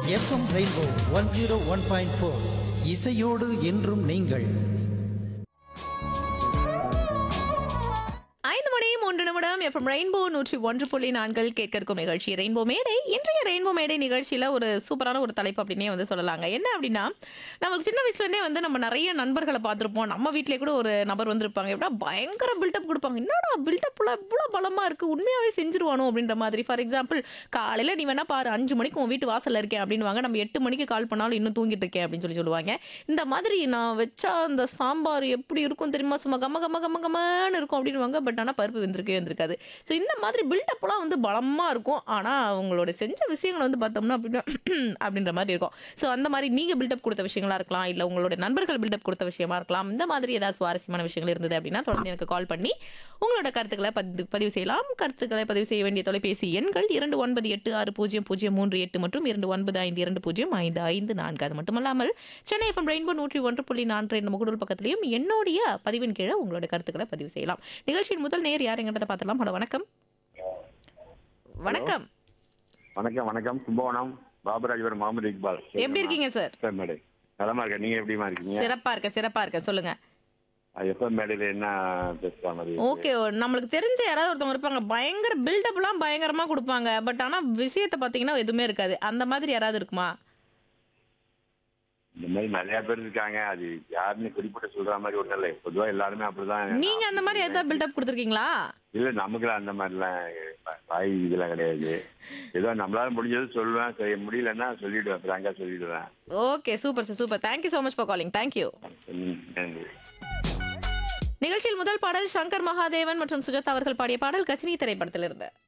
FM rainbow one zero one point four இசையோடு என்றும் நீங்கள் ஐந்து மணி மூன்று நிமிடம் எஃப்எம் ரெயின்போ நூற்றி ஒன்று புள்ளி நான்கள் கேட்க இருக்கும் நிகழ்ச்சி ரெயின்போ மேடை இன்றைய ரெயின்போ மேடை நிகழ்ச்சியில் ஒரு சூப்பரான ஒரு தலைப்பு அப்படின்னே வந்து சொல்லலாங்க என்ன அப்படின்னா நமக்கு சின்ன வயசுலேருந்தே வந்து நம்ம நிறைய நண்பர்களை பார்த்துருப்போம் நம்ம வீட்டிலே கூட ஒரு நபர் வந்திருப்பாங்க எப்படா பயங்கர பில்டப் கொடுப்பாங்க என்னடா பில்டப்லாம் இவ்வளோ பலமாக இருக்குது உண்மையாகவே செஞ்சுருவானோ அப்படின்ற மாதிரி ஃபார் எக்ஸாம்பிள் காலையில் நீ வேணா பாரு அஞ்சு மணிக்கு உன் வீட்டு வாசலில் இருக்கேன் அப்படின்னுவாங்க நம்ம எட்டு மணிக்கு கால் பண்ணாலும் இன்னும் தூங்கிட்டு இருக்கேன் அப்படின்னு சொல்லி சொல்லுவாங்க இந்த மாதிரி நான் வச்சா அந்த சாம்பார் எப்படி இருக்கும் தெரியுமா சும்மா கம கம கம கமன்னு இருக்கும் அப்படின்னுவாங்க பட் ஆனால் பருப்பு வெந்திருக்கவே வந்திருக்காது ஸோ இந்த மாதிரி பில்டப்லாம் வந்து பலமாக இருக்கும் ஆனால் அவங்களோட செஞ்ச விஷயங்களை வந்து பார்த்தோம்னா அப்படின்னா அப்படின்ற மாதிரி இருக்கும் ஸோ அந்த மாதிரி நீங்கள் பில்டப் கொடுத்த விஷயங்களா இருக்கலாம் இல்லை உங்களோட நண்பர்கள் பில்டப் கொடுத்த விஷயமா இருக்கலாம் இந்த மாதிரி ஏதாவது சுவாரஸ்யமான விஷயங்கள் இருந்தது அப்படின்னா தொடர்ந்து எனக்கு கால் பண்ணி உங்களோட கருத்துக்களை பதிவு பதிவு செய்யலாம் கருத்துக்களை பதிவு செய்ய வேண்டிய தொலைபேசி எண்கள் இரண்டு ஒன்பது எட்டு ஆறு பூஜ்ஜியம் பூஜ்ஜியம் மூன்று எட்டு மற்றும் இரண்டு ஒன்பது ஐந்து இரண்டு பூஜ்ஜியம் ஐந்து ஐந்து நான்கு அது மட்டுமல்லாமல் சென்னை எஃப்எம் ரெயின்போ நூற்றி ஒன்று புள்ளி நான்கு என்ற முகடூர் பக்கத்திலையும் என்னுடைய பதிவின் கீழே உங்களோட கருத்துக்களை பதிவு செய்யலாம் நிகழ்ச்சியின் முதல் நேர் யார் எங்கிட்ட பார்த்துலாம் ஹலோ வணக்கம் வணக்கம் வணக்கம் வணக்கம் கும்பகோணம் பாபராஜபுரம் முகமது இக்பால் எப்படி இருக்கீங்க சார் எஃப்எம் மேடை நலமா இருக்கேன் நீங்க எப்படிமா இருக்கீங்க சிறப்பா இருக்க சிறப்பா இருக்க சொல்லுங்க எஃப்எம் மேடையில என்ன பேசுற மாதிரி ஓகே நம்மளுக்கு தெரிஞ்ச யாராவது ஒருத்தவங்க இருப்பாங்க பயங்கர பில்டப்லாம் பயங்கரமா கொடுப்பாங்க பட் ஆனா விஷயத்தை பாத்தீங்கன்னா எதுவுமே இருக்காது அந்த மாதிரி யாராவது இருக்குமா இந்த மாதிரி நிறைய பேர் இருக்காங்க அது யாருன்னு குறிப்பிட்ட சொல்ற மாதிரி ஒண்ணும் இல்லை பொதுவா எல்லாருமே அப்படிதான் நீங்க அந்த மாதிரி ஏதாவது பில்டப் கொடுத்துருக்கீங்களா இல்ல நமக்குலாம் அந்த மாதிரிலாம் வாய் இதெல்லாம் கிடையாது ஏதோ நம்மளால முடிஞ்சது சொல்லுவேன் செய்ய முடியலன்னா சொல்லிடுவேன் பிராங்கா சொல்லிடுவேன் okay super sir super thank you so much for calling thank you ம், நன்றி நிகழ்ச்சியில் முதல் பாடல் சங்கர் மகாதேவன் மற்றும் சுஜாதா அவர்கள் பாடிய பாடல் கச்சினி திரைப்படத்திலிருந்து